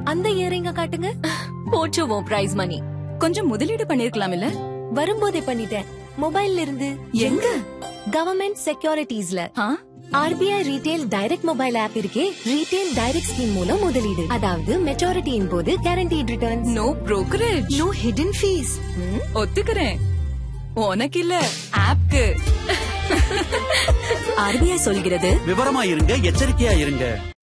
அந்த இயரிங்க காட்டுங்க போச்சு உன் பிரைஸ் மணி கொஞ்சம் முதலீடு பண்ணிருக்கலாம் இல்ல வரும்போதே பண்ணிட்டேன் மொபைல்ல இருந்து எங்க கவர்மெண்ட் செக்யூரிட்டிஸ்ல ஆ? RBI retail direct mobile app இருக்கே ரீடெயில் டைரக்ட் ஸ்கீம் மூலம் முதலீடு அதாவது மெச்சூரிட்டியின் போது guaranteed returns no brokerage no hidden fees ஒத்துக்கிறேன் உனக்கு இல்ல ஆப்க்கு ஆர்பிஐ சொல்கிறது விவரமா இருங்க எச்சரிக்கையா இருங்க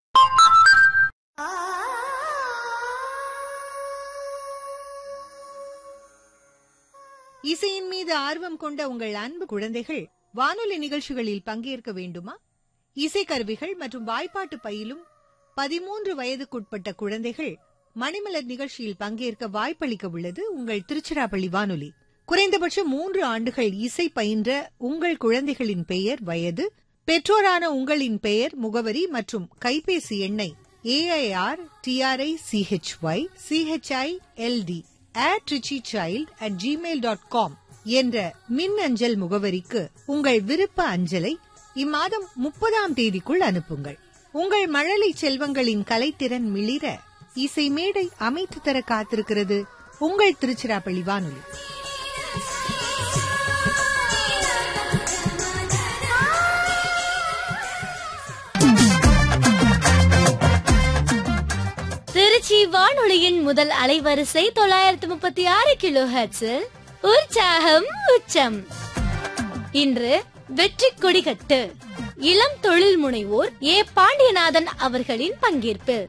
இசையின் மீது ஆர்வம் கொண்ட உங்கள் அன்பு குழந்தைகள் வானொலி நிகழ்ச்சிகளில் பங்கேற்க வேண்டுமா இசைக்கருவிகள் மற்றும் வாய்ப்பாட்டு பயிலும் பதிமூன்று வயதுக்குட்பட்ட குழந்தைகள் மணிமலர் நிகழ்ச்சியில் பங்கேற்க வாய்ப்பளிக்க உள்ளது உங்கள் திருச்சிராப்பள்ளி வானொலி குறைந்தபட்சம் மூன்று ஆண்டுகள் இசை பயின்ற உங்கள் குழந்தைகளின் பெயர் வயது பெற்றோரான உங்களின் பெயர் முகவரி மற்றும் கைபேசி எண்ணை AIR TRI CHY CHI LD at richiechild at gmail dot com என்ற மின் அஞ்சல் முகவரிக்கு உங்கள் விருப்ப அஞ்சலை இம்மாதம் முப்பதாம் தேதிக்குள் அனுப்புங்கள் உங்கள் மழலை செல்வங்களின் கலைத்திறன் மிளிர இசை மேடை அமைத்து தர காத்திருக்கிறது உங்கள் திருச்சிராப்பள்ளி வானொலி திருச்சி வானொலியின் முதல் அலைவரிசை தொள்ளாயிரத்து முப்பத்தி ஆறு கிலோ ஹெர்ட்ஸில் உற்சாகம் உச்சம் இன்று வெற்றி கொடிகட்டு இளம் தொழில் முனைவோர் ஏ பாண்டியநாதன் அவர்களின் பங்கேற்பில்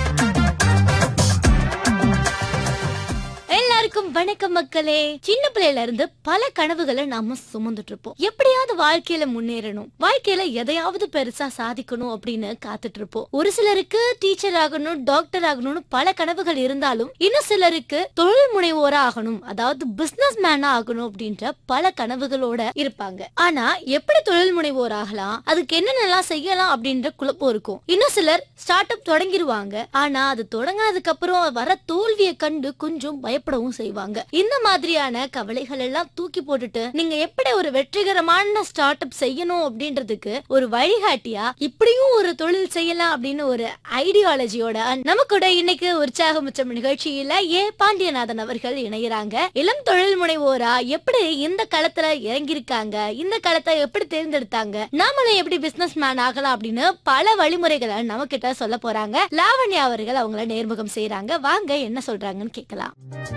எல்லாருக்கும் வணக்கம் மக்களே சின்ன பிள்ளையில இருந்து பல கனவுகளை நாம சுமந்துட்டு இருப்போம் எப்படியாவது வாழ்க்கையில முன்னேறணும் வாழ்க்கையில எதையாவது பெருசா சாதிக்கணும் அப்படின்னு காத்துட்டு இருப்போம் ஒரு சிலருக்கு டீச்சர் ஆகணும் டாக்டர் ஆகணும்னு பல கனவுகள் இருந்தாலும் இன்னும் சிலருக்கு தொழில் முனைவோரா ஆகணும் அதாவது பிசினஸ் மேனா ஆகணும் அப்படின்ற பல கனவுகளோட இருப்பாங்க ஆனா எப்படி தொழில் முனைவோர் ஆகலாம் அதுக்கு என்னென்னலாம் செய்யலாம் அப்படின்ற குழப்பம் இருக்கும் இன்னும் சிலர் ஸ்டார்ட் அப் தொடங்கிருவாங்க ஆனா அது தொடங்கினதுக்கு அப்புறம் வர தோல்வியை கண்டு கொஞ்சம் பயப்படவும் செய்வாங்க இந்த மாதிரியான கவலைகள் எல்லாம் தூக்கி போட்டுட்டு நீங்க எப்படி ஒரு வெற்றிகரமான ஸ்டார்ட் அப் செய்யணும் அப்படின்றதுக்கு ஒரு வழிகாட்டியா இப்படியும் ஒரு தொழில் செய்யலாம் அப்படின்னு ஒரு ஐடியாலஜியோட நம்ம கூட இன்னைக்கு உற்சாகம் உச்சம் நிகழ்ச்சியில ஏ பாண்டியநாதன் அவர்கள் இணைகிறாங்க இளம் தொழில் முனைவோரா எப்படி இந்த களத்துல இறங்கியிருக்காங்க இந்த களத்தை எப்படி தேர்ந்தெடுத்தாங்க நாமளும் எப்படி பிசினஸ் மேன் ஆகலாம் அப்படின்னு பல வழிமுறைகளை நம்ம கிட்ட சொல்ல போறாங்க லாவண்யா அவர்கள் அவங்கள நேர்முகம் செய்யறாங்க வாங்க என்ன சொல்றாங்கன்னு கேட்கலாம்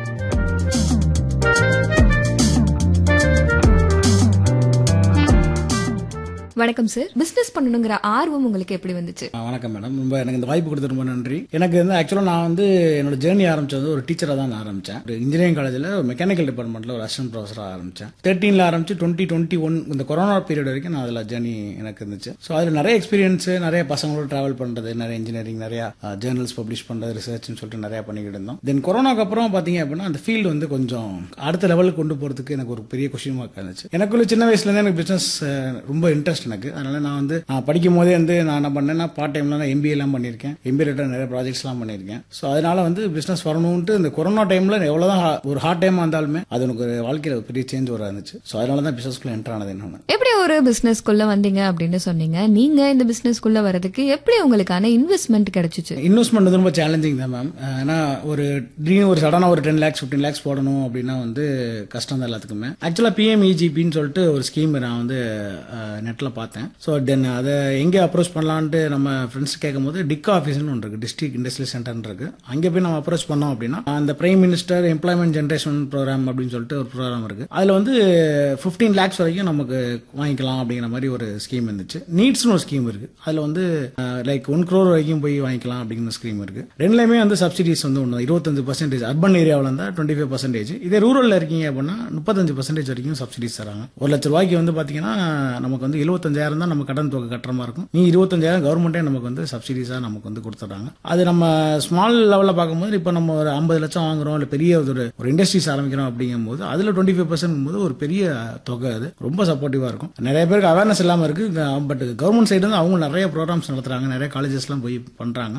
வணக்கம் சார் பிசினஸ் பண்ணணுங்கிற ஆர்வம் உங்களுக்கு எப்படி வந்துச்சு ஆ, வணக்கம் மேடம் ரொம்ப எனக்கு இந்த வாய்ப்பு கொடுத்து ரொம்ப நன்றி எனக்கு வந்து ஆக்சுவலாக நான் வந்து என்னோட ஜேர்னி ஆரம்பிச்சது ஒரு டீச்சராக தான் நான் ஆரம்பித்தேன் ஒரு இன்ஜினியரிங் காலேஜில் மெக்கானிக்கல் டிபார்ட்மெண்ட்டில் ஒரு அசிஸ்டன்ட் ப்ரொஃபஸராக ஆரம்பித்தேன் தேர்ட்டீனில் ஆரம்பிச்சு டுவெண்ட்டி டுவெண்ட்டி ஒன் இந்த கொரோனா பீரியட் வரைக்கும் நான் அதில் ஜேர்னி எனக்கு இருந்துச்சு ஸோ அதில் நிறைய எக்ஸ்பீரியன்ஸு நிறைய பசங்களோட ட்ராவல் பண்ணுறது நிறைய இன்ஜினியரிங் நிறைய ஜேர்னல்ஸ் பப்ளிஷ் பண்ணுறது ரிசர்ச்னு சொல்லிட்டு நிறைய பண்ணிக்கிட்டு இருந்தோம் தென் கொரோனாக்கு அப்புறம் பார்த்தீங்க அப்படின்னா அந்த ஃபீல்டு வந்து கொஞ்சம் அடுத்த லெவலுக்கு கொண்டு போகிறதுக்கு எனக்கு ஒரு பெரிய கொஷின் மார்க் இருந்துச்சு எனக்குள்ள சின்ன வயசுலேருந்து எனக்கு பிஸ்னஸ் ரொம்ப இன்ட்ரெஸ்ட் எனக்கு அதனால நான் வந்து நான் படிக்கும் போதே வந்து நான் என்ன பண்ணேன்னா பார்ட் டைம்ல நான் எம்பிஏ எல்லாம் பண்ணியிருக்கேன் எம்பிஏ ரிலேட்டட் நிறைய ப்ராஜெக்ட்ஸ் எல்லாம் பண்ணியிருக்கேன் ஸோ அதனால வந்து பிசினஸ் வரணும்ட்டு இந்த கொரோனா டைம்ல எவ்வளவுதான் ha- ஒரு ஹார்ட் டைம் வந்தாலுமே அது எனக்கு ஒரு வாழ்க்கையில ஒரு பெரிய சேஞ்ச் வர இருந்துச்சு ஸோ அதனால தான் பிசினஸ்க்குள்ள என்டர் ஆனது என்னன்னு எப்படி ஒரு பிசினஸ்க்குள்ள வந்தீங்க அப்படின்னு சொன்னீங்க நீங்க இந்த பிசினஸ்க்குள்ள வரதுக்கு எப்படி உங்களுக்கான இன்வெஸ்ட்மெண்ட் கிடைச்சிச்சு இன்வெஸ்ட்மெண்ட் வந்து ரொம்ப சேலஞ்சிங் தான் மேம் ஏன்னா ஒரு திடீர்னு ஒரு சடனாக ஒரு டென் லேக்ஸ் ஃபிஃப்டின் லேக்ஸ் போடணும் அப்படின்னா வந்து கஷ்டம் தான் எல்லாத்துக்குமே ஆக்சுவலாக பிஎம்இஜிபின்னு சொல்லிட்டு ஒரு ஸ்கீம் நான் வந்து நெட்டில் பார்த்தேன் ஸோ தென் அதை எங்கே அப்ரோச் பண்ணலான்ட்டு நம்ம ஃப்ரெண்ட்ஸ் கேட்கும்போது டிக் ஆஃபீஸ்னு ஒன்று இருக்கு டிஸ்ட்ரிக்ட் இண்டஸ்ட்ரியல் சென்டர்னு இருக்கு அங்கே போய் நம்ம அப்ரோச் பண்ணோம் அப்படின்னா அந்த prime minister employment generation programme அப்படின்னு சொல்லிட்டு ஒரு ப்ரோக்ராம் இருக்கு அதில் வந்து ஃபிஃப்டீன் லேக்ஸ் வரைக்கும் நமக்கு வாங்கிக்கலாம் அப்படிங்கிற மாதிரி ஒரு ஸ்கீம் இருந்துச்சு நீட்ஸ்னு ஒரு ஸ்கீம் இருக்கு அதில் வந்து லைக் ஒன் crore வரைக்கும் போய் வாங்கிக்கலாம் அப்படிங்கிற ஸ்கீம் இருக்கு ரெண்டுலையுமே வந்து சப்சிடிஸ் வந்து ஒன்று இருபத்தஞ்சு பர்சன்டேஜ் அர்பன் ஏரியாவில் இருந்தால் டுவெண்ட்டி ஃபைவ் பர்சன்டேஜ் இதே ரூரலில் இருக்கீங்க அப்படின்னா முப்பத்தஞ்சு பர்சன்டேஜ் வரைக்கும் சப்சிடிஸ் தராங்க ஒரு லட்ச ரூபாய்க்கு வந்து பார்த்தீங்கன்னா நமக்கு வந்து எழுபத்தஞ்சாயிரம் தான் நம்ம கடன் தொகை கட்டுற மாதிரி இருக்கும் நீ இருபத்தஞ்சாயிரம் கவர்மெண்ட்டே நமக்கு வந்து சப்சிடிஸாக நமக்கு வந்து கொடுத்துட்றாங்க அது நம்ம ஸ்மால் லெவலில் பார்க்கும்போது இப்போ நம்ம ஒரு ஐம்பது லட்சம் வாங்குறோம் இல்லை பெரிய ஒரு ஒரு இண்டஸ்ட்ரீஸ் ஆரம்பிக்கிறோம் அப்படிங்கும்போது அதில் டுவெண்ட்டி ஃபைவ் பர்சன்ட் போது ஒரு பெரிய தொகை அது ரொம்ப சப்போர்ட்டிவாக இருக்கும் நிறைய பேருக்கு அவேர்னஸ் இல்லாமல் இருக்கு பட் கவர்மெண்ட் சைடு வந்து அவங்க நிறைய ப்ரோக்ராம்ஸ் நடத்துறாங்க நிறைய காலேஜஸ்லாம் போய் பண்றாங்க